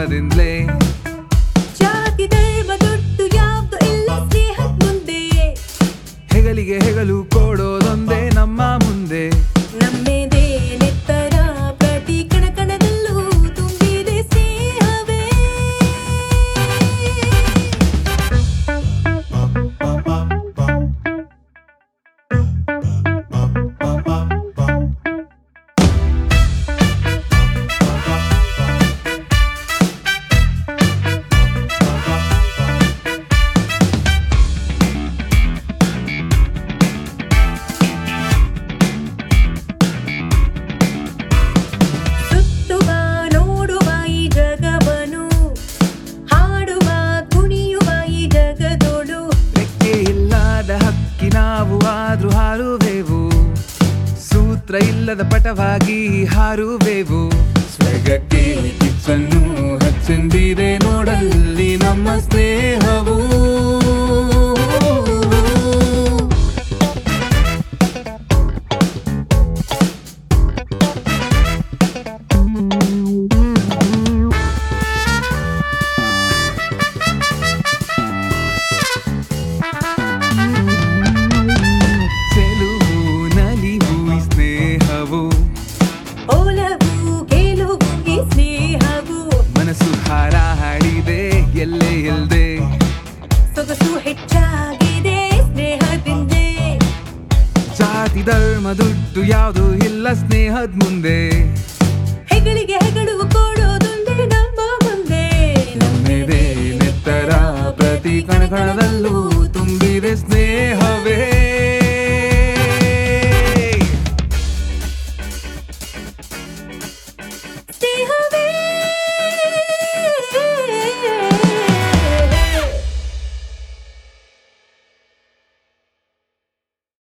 ಸ್ನೇಹದಿಂದಲೇ ಜಾತಿ ಧರ್ಮ ದುಡ್ಡು ಯಾವ್ದು ಇಲ್ಲ ಸ್ನೇಹದ ಮುಂದೆ ಹೆಗಲಿಗೆ ಹೆಗಲು ಕೊಡೋದೊಂದೇ ನಮ್ಮ ಮುಂದೆ ನಮ್ಮೆದೆ ನೆತ್ತರ ಪ್ರತಿ ಕಣ ಕಣದಲ್ಲೂ ತುಂಬಿದೆ ಸ್ನೇಹವೇ ಸುತ್ತುವ ನೋಡುವ ಈ ಜಗವನು ಹಾಡುವ ಕುಣಿಯುವ ಈ ಜಗದೋಡು ರೆಕ್ಕೆ ಇಲ್ಲದ ಹಕ್ಕಿ ನಾವು ಆದ್ರೂ ಹಾರುವೆವು ಸೂತ್ರ ಇಲ್ಲದ ಪಟವಾಗಿ ಹಾರುವೆವು ಸ್ವರ್ಗಕ್ಕೆ ಕಿಚ್ಚನ್ನು ಹಚ್ಚೆಂದಿದೆ ನೋಡಲ್ಲಿ ನಮ್ಮ ಸ್ನೇಹವು ಚೆಲುವು ನಲಿವು ಈ ಸ್ನೇಹವು ಓಲವು ಗೆಲುವು ಈ ಸ್ನೇಹವು ಮನಸ್ಸು ಹಾರಾಡಿದೆ ಎಲ್ಲೇ ಇಲ್ದೆ ಸೊಗಸು ಹೆಚ್ಚಾಗಿದೆ ಸ್ನೇಹದಿಂದೇ ಜಾತಿ ಧರ್ಮ ದುಡ್ಡು ಯಾವುದು ಇಲ್ಲ ಸ್ನೇಹದ ಮುಂದೆ ಹೆಗಳಿಗೆ ಹೆಗಳು ಕೊಡೋದೊಂದೇ ನಮ್ಮ ಮುಂದೆ ನಮ್ಮೆದೆ ನೆತ್ತರ ಪ್ರತಿ ಕಣಕಣದಲ್ಲೂ ತುಂಬಿದೆ ಸ್ನೇಹವೇ ಸ್ನೇಹ